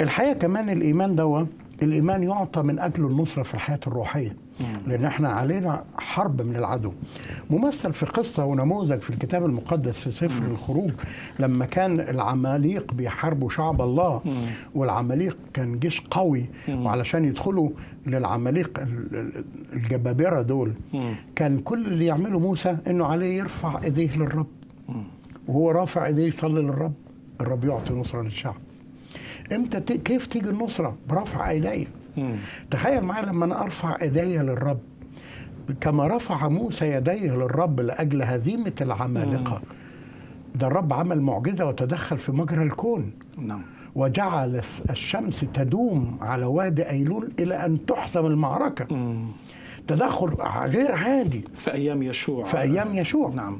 الحقيقه كمان الايمان دوا الايمان يعطى من اجل النصره في الحياه الروحيه لان احنا علينا حرب من العدو ممثل في قصه ونموذج في الكتاب المقدس في سفر الخروج لما كان العماليق بيحاربوا شعب الله والعماليق كان جيش قوي وعلشان يدخلوا للعماليق ال- ال- الجبابره دول كان كل اللي يعمله موسى انه عليه يرفع ايديه للرب وهو رافع ايديه يصلي للرب الرب يعطي نصره للشعب امتى ت... كيف تيجي النصره برفع ايديا تخيل معايا لما انا ارفع ايديا للرب كما رفع موسى يديه للرب لاجل هزيمه العمالقه ده الرب عمل معجزه وتدخل في مجرى الكون نعم وجعل الس- الشمس تدوم على وادي ايلول الى ان تحسم المعركه تدخل غير عادي في ايام يشوع في ايام يشوع نعم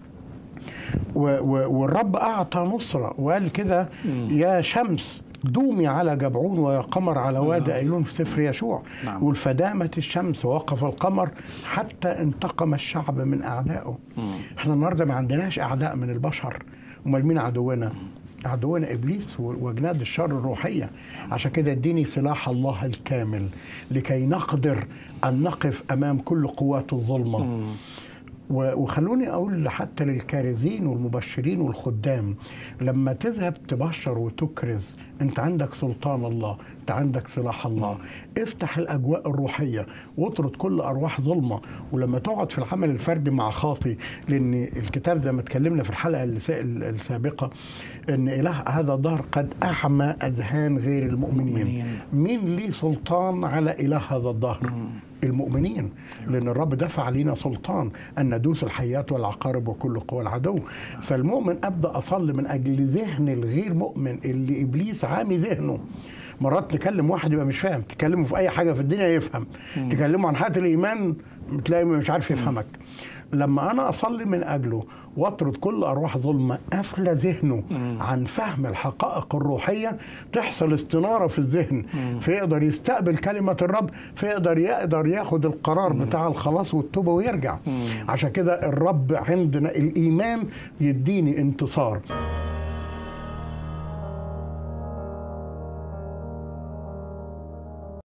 و و والرب أعطى نصرة وقال كده يا شمس دومي على جبعون ويا قمر على وادي أيلون في سفر يشوع نعم. والفدامت الشمس ووقف القمر حتى انتقم الشعب من أعدائه احنا النهاردة ما عندناش أعداء من البشر أمال مين عدونا عدونا ابليس و- وجناد الشر الروحيه عشان كده اديني سلاح الله الكامل لكي نقدر ان نقف امام كل قوات الظلمه و- وخلوني اقول حتى للكارزين والمبشرين والخدام لما تذهب تبشر وتكرز انت عندك سلطان الله انت عندك سلاح الله افتح الاجواء الروحيه واطرد كل ارواح ظلمه ولما تقعد في العمل الفردي مع خاطي لان الكتاب زي ما اتكلمنا في الحلقه الس- السابقه ان اله هذا الدهر قد اعمى اذهان غير المؤمنين المؤمنين. مين ليه سلطان على اله هذا الدهر المؤمنين لان الرب دفع علينا سلطان ان ندوس الحيات والعقارب وكل قوى العدو فالمؤمن ابدا اصلي من اجل ذهن الغير مؤمن اللي ابليس عامي ذهنه مرات نكلم واحد يبقى مش فاهم تكلمه في اي حاجه في الدنيا يفهم تكلمه عن حياه الايمان تلاقي مش عارف يفهمك لما انا اصلي من اجله واطرد كل ارواح ظلمه قافله ذهنه عن فهم الحقائق الروحيه تحصل استناره في الذهن فيقدر يستقبل كلمه الرب فيقدر يقدر ياخد القرار بتاع الخلاص والتوبه ويرجع عشان كده الرب عندنا الايمان يديني انتصار